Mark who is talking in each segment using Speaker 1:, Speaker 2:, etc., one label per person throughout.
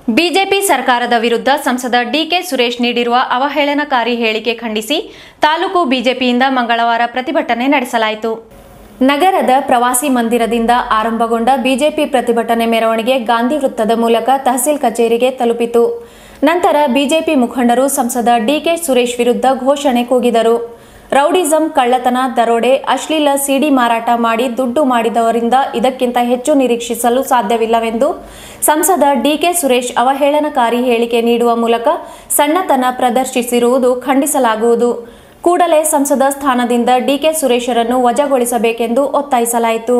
Speaker 1: BJP ಸರ್ಕಾರದ ವಿರುದ್ಧ ಸಂಸದ ಡಿಕೆ ಸುರೇಶ್ ನೀಡಿರುವ ಅವಹೇಳನಕಾರಿ ಹೇಳಿಕೆ ಖಂಡಿಸಿ ತಾಲೂಕು ಬಿಜೆಪಿಯಿಂದ ಮಂಗಳವಾರ ಪ್ರತಿಭಟನೆ ನಡೆಸಲಾಯಿತು ನಗರದ ಪ್ರವಾಸಿ ಮಂದಿರದಿಂದ ಆರಂಭಗೊಂಡ ಬಿಜೆಪಿ ಪ್ರತಿಭಟನೆ ಮೆರವಣಿಗೆ ಗಾಂಧಿ ವೃತ್ತದ ಮೂಲಕ ತಹಸೀಲ್ ಕಚೇರಿಗೆ ತಲುಪಿತು ನಂತರ ಬಿಜೆಪಿ ಮುಖಂಡರು ಸಂಸದ ಡಿಕೆ ಸುರೇಶ್ ವಿರುದ್ಧ ಘೋಷಣೆ ಕೂಗಿದರು ರೌಡಿಸಂ ಕಳ್ಳತನ ದರೋಡೆ ಅಶ್ಲೀಲ ಸಿಡಿ ಮಾರಾಟ ಮಾಡಿ ದುಡ್ಡು ಮಾಡಿದವರಿಂದ ಇದಕ್ಕಿಂತ ಹೆಚ್ಚು ನಿರೀಕ್ಷಿಸಲು ಸಾಧ್ಯವಿಲ್ಲವೆಂದು ಸಂಸದ ಡಿಕೆ ಸುರೇಶ್ ಅವಹೇಳನಕಾರಿ ಹೇಳಿಕೆ ನೀಡುವ ಮೂಲಕ ಸಣ್ಣತನ ಪ್ರದರ್ಶಿಸಿರುವುದು ಖಂಡಿಸಲಾಗುವುದು ಕೂಡಲೇ ಸಂಸದ ಸ್ಥಾನದಿಂದ ಡಿಕೆ ಸುರೇಶರನ್ನು ವಜಾಗೊಳಿಸಬೇಕೆಂದು ಒತ್ತಾಯಿಸಲಾಯಿತು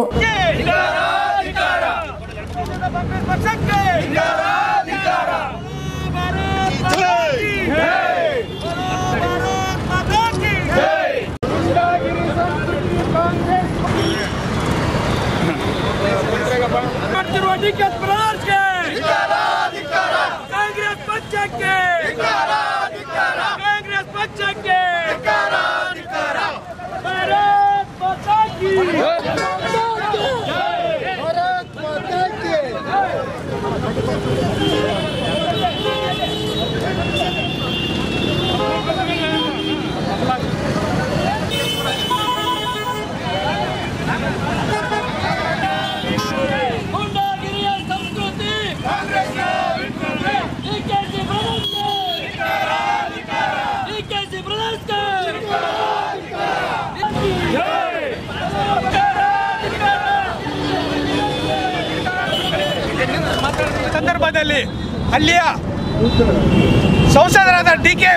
Speaker 2: ಮಾಡ್ತಿರುವ ಡಿಕೆ ಬ್ರದರ್ಸ್ಗೆ ಕಾಂಗ್ರೆಸ್ ಪಕ್ಷಕ್ಕೆ ಕಾಂಗ್ರೆಸ್ ಪಕ್ಷಕ್ಕೆ ಭಾರತ್ ಮಾತಾ ಕಿ ಗುಂಡಾಗಿರಿಯ ಸಂಸ್ಕೃತಿ ಡಿಕೆಶಿ ಬ್ರದರ್ಸ್ಗೆ ಡಿಕೆಶಿ ಬ್ರದರ್ಸ್ಗೆ
Speaker 3: ಸಂದರ್ಭದಲ್ಲಿ ಅಲ್ಲಿಯ ಸಂಸದರಾದ ಡಿ ಕೆ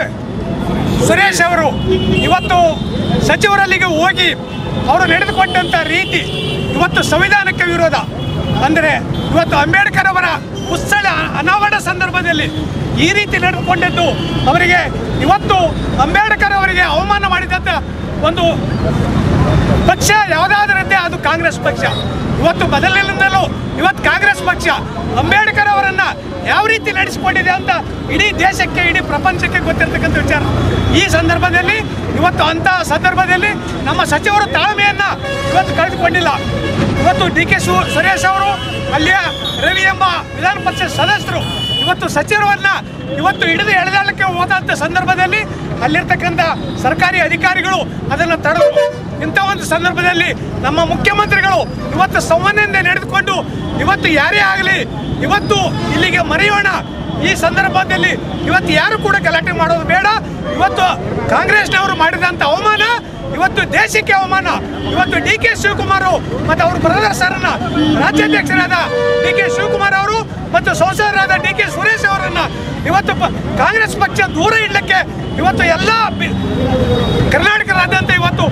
Speaker 3: ಸುರೇಶ್ ಅವರು ಇವತ್ತು ಸಚಿವರಲ್ಲಿಗೆ ಹೋಗಿ ಅವರು ನಡೆದುಕೊಂಡಂಥ ರೀತಿ ಇವತ್ತು ಸಂವಿಧಾನಕ್ಕೆ ವಿರೋಧ ಅಂದರೆ ಇವತ್ತು ಅಂಬೇಡ್ಕರ್ ಅವರ ಉತ್ಸಳ ಅನಾವರಣ ಸಂದರ್ಭದಲ್ಲಿ ಈ ರೀತಿ ನಡೆದುಕೊಂಡದ್ದು ಅವರಿಗೆ ಇವತ್ತು ಅಂಬೇಡ್ಕರ್ ಅವರಿಗೆ ಅವಮಾನ ಮಾಡಿದಂಥ ಒಂದು ಪಕ್ಷ ಯಾವುದಾದ್ರಂತೆ ಅದು ಕಾಂಗ್ರೆಸ್ ಪಕ್ಷ ಇವತ್ತು ಬದಲಿನಿಂದಲೂ ಇವತ್ತು ಕಾಂಗ್ರೆಸ್ ಪಕ್ಷ ಅಂಬೇಡ್ಕರ್ ಅವರನ್ನ ಯಾವ ರೀತಿ ನಡೆಸಿಕೊಂಡಿದೆ ಅಂತ ಇಡೀ ದೇಶಕ್ಕೆ ಇಡೀ ಪ್ರಪಂಚಕ್ಕೆ ಗೊತ್ತಿರ್ತಕ್ಕಂಥ ವಿಚಾರ ಈ ಸಂದರ್ಭದಲ್ಲಿ ಇವತ್ತು ಅಂಥ ಸಂದರ್ಭದಲ್ಲಿ ನಮ್ಮ ಸಚಿವರು ತಾಳ್ಮೆಯನ್ನ ಇವತ್ತು ಕಳೆದುಕೊಂಡಿಲ್ಲ ಇವತ್ತು ಡಿ ಕೆ ಸು ಸುರೇಶ್ ಅವರು ಅಲ್ಲಿಯ ರವಿ ಎಂಬ ವಿಧಾನ ಪರಿಷತ್ ಸದಸ್ಯರು ಇವತ್ತು ಸಚಿವರನ್ನ ಇವತ್ತು ಹಿಡಿದು ಎಳೆದಾಳಕ್ಕೆ ಹೋದಂಥ ಸಂದರ್ಭದಲ್ಲಿ ಅಲ್ಲಿರ್ತಕ್ಕಂಥ ಸರ್ಕಾರಿ ಅಧಿಕಾರಿಗಳು ಅದನ್ನು ತಡೆದು ಇಂಥ ಒಂದು ಸಂದರ್ಭದಲ್ಲಿ ನಮ್ಮ ಮುಖ್ಯಮಂತ್ರಿಗಳು ಇವತ್ತು ಸಂವಹನೆಯಿಂದ ನಡೆದುಕೊಂಡು ಇವತ್ತು ಯಾರೇ ಆಗಲಿ ಇವತ್ತು ಇಲ್ಲಿಗೆ ಮರೆಯೋಣ ಈ ಸಂದರ್ಭದಲ್ಲಿ ಇವತ್ತು ಯಾರು ಕೂಡ ಗಲಾಟೆ ಮಾಡೋದು ಬೇಡ ಇವತ್ತು ಕಾಂಗ್ರೆಸ್ನವರು ಮಾಡಿದಂಥ ಅವಮಾನ ಇವತ್ತು ದೇಶಕ್ಕೆ ಅವಮಾನ ಇವತ್ತು ಡಿ ಕೆ ಶಿವಕುಮಾರ್ ಮತ್ತು ಅವ್ರ ಬ್ರದರ್ ಸರ್ನ ರಾಜ್ಯಾಧ್ಯಕ್ಷರಾದ ಡಿ ಕೆ ಶಿವಕುಮಾರ್ ಅವರು ಮತ್ತು ಸಂಸದರಾದ ಡಿ ಕೆ ಸುರೇಶ್ ಅವರನ್ನ ಇವತ್ತು ಪ- ಕಾಂಗ್ರೆಸ್ ಪಕ್ಷ ದೂರ ಇಡಲಿಕ್ಕೆ ಇವತ್ತು ಎಲ್ಲ ಬಿ- ಕರ್ನಾಟಕದಾದ್ಯಂತ ಇವತ್ತು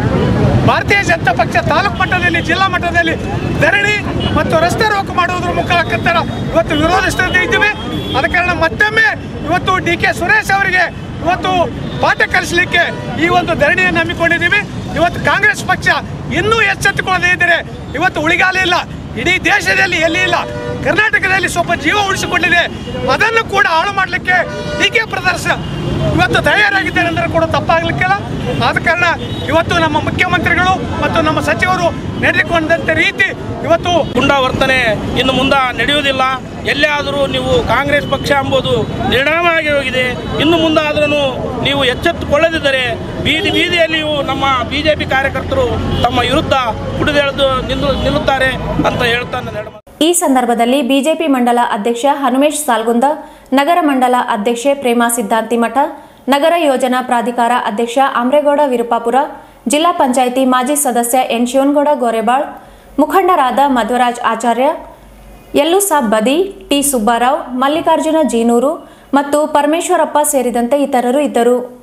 Speaker 3: ಭಾರತೀಯ ಜನತಾ ಪಕ್ಷ ತಾಲೂಕು ಮಟ್ಟದಲ್ಲಿ ಜಿಲ್ಲಾ ಮಟ್ಟದಲ್ಲಿ ಧರಣಿ ಮತ್ತು ರಸ್ತೆ ರೋಕು ಮಾಡುವುದರ ಮುಖಾಂತರ ಇವತ್ತು ವಿರೋಧಿಸ್ತಾ ಇದ್ದೀವಿ ಆದ ಕಾರಣ ಮತ್ತೊಮ್ಮೆ ಇವತ್ತು ಡಿ ಕೆ ಸುರೇಶ್ ಅವರಿಗೆ ಇವತ್ತು ಪಾಠ ಕಲಿಸಲಿಕ್ಕೆ ಈ ಒಂದು ಧರಣಿಯನ್ನು ಹಮ್ಮಿಕೊಂಡಿದ್ದೀವಿ ಇವತ್ತು ಕಾಂಗ್ರೆಸ್ ಪಕ್ಷ ಇನ್ನೂ ಎಚ್ಚೆತ್ತುಕೊಳ್ಳದೇ ಇದ್ದರೆ ಇವತ್ತು ಉಳಿಗಾಲ ಇಲ್ಲ ಇಡೀ ದೇಶದಲ್ಲಿ ಎಲ್ಲಿ ಇಲ್ಲ ಕರ್ನಾಟಕದಲ್ಲಿ ಸ್ವಲ್ಪ ಜೀವ ಉಳಿಸಿಕೊಂಡಿದೆ ಅದನ್ನು ಕೂಡ ಹಾಳು ಮಾಡಲಿಕ್ಕೆ ಡಿ ಕೆ ಪ್ರದರ್ಶ ಇವತ್ತು ತಯಾರಾಗಿದ್ದಾರೆ ಅಂದರೆ ಕೂಡ ತಪ್ಪಾಗಲಿಕ್ಕಿಲ್ಲ ಆದ ಕಾರಣ ಇವತ್ತು ನಮ್ಮ ಮುಖ್ಯಮಂತ್ರಿಗಳು ಮತ್ತು ನಮ್ಮ ಸಚಿವರು ನಡೆದುಕೊಂಡಂಥ ರೀತಿ ಇವತ್ತು
Speaker 4: ಗುಂಡಾವರ್ತನೆ ಇನ್ನು ಮುಂದೆ ನಡೆಯುವುದಿಲ್ಲ ಎಲ್ಲೇ ಆದರೂ ನೀವು ಕಾಂಗ್ರೆಸ್ ಪಕ್ಷ ಎಂಬುದು ನಿರ್ಣಯವಾಗಿ ಹೋಗಿದೆ ಇನ್ನು ಮುಂದಾದ್ರೂ ನೀವು ಎಚ್ಚೆತ್ತುಕೊಳ್ಳದಿದ್ದರೆ ಬೀದಿ ಬೀದಿಯಲ್ಲಿಯೂ ನಮ್ಮ ಬಿ ಜೆ ಪಿ ಕಾರ್ಯಕರ್ತರು ತಮ್ಮ ವಿರುದ್ಧ ಕುಡಿದೆಳೆದು ನಿಲ್ಲು ನಿಲ್ಲುತ್ತಾರೆ ಅಂತ ಹೇಳ್ತಾ ನನ್ನ ಎರಡು ಮಾತು-
Speaker 1: ಈ ಸಂದರ್ಭದಲ್ಲಿ ಬಿಜೆಪಿ ಮಂಡಲ ಅಧ್ಯಕ್ಷ ಹನುಮೇಶ್ ಸಾಲ್ಗುಂದ ನಗರ ಮಂಡಲ ಅಧ್ಯಕ್ಷೆ ಪ್ರೇಮಾ ಸಿದ್ಧಾಂತಿ ಮಠ ನಗರ ಯೋಜನಾ ಪ್ರಾಧಿಕಾರ ಅಧ್ಯಕ್ಷ ಆಮ್ರೇಗೌಡ ವಿರುಪಾಪುರ ಜಿಲ್ಲಾ ಪಂಚಾಯಿತಿ ಮಾಜಿ ಸದಸ್ಯ ಎನ್ ಶಿವನಗೌಡ ಗೋರೆಬಾಳ್ ಮುಖಂಡರಾದ ಮಧ್ವರಾಜ್ ಆಚಾರ್ಯ ಯಲ್ಲುಸಾಬ್ ಬದಿ ಟಿ ಸುಬ್ಬಾರಾವ್ ಮಲ್ಲಿಕಾರ್ಜುನ ಜೀನೂರು ಮತ್ತು ಪರಮೇಶ್ವರಪ್ಪ ಸೇರಿದಂತೆ ಇತರರು ಇದ್ದರು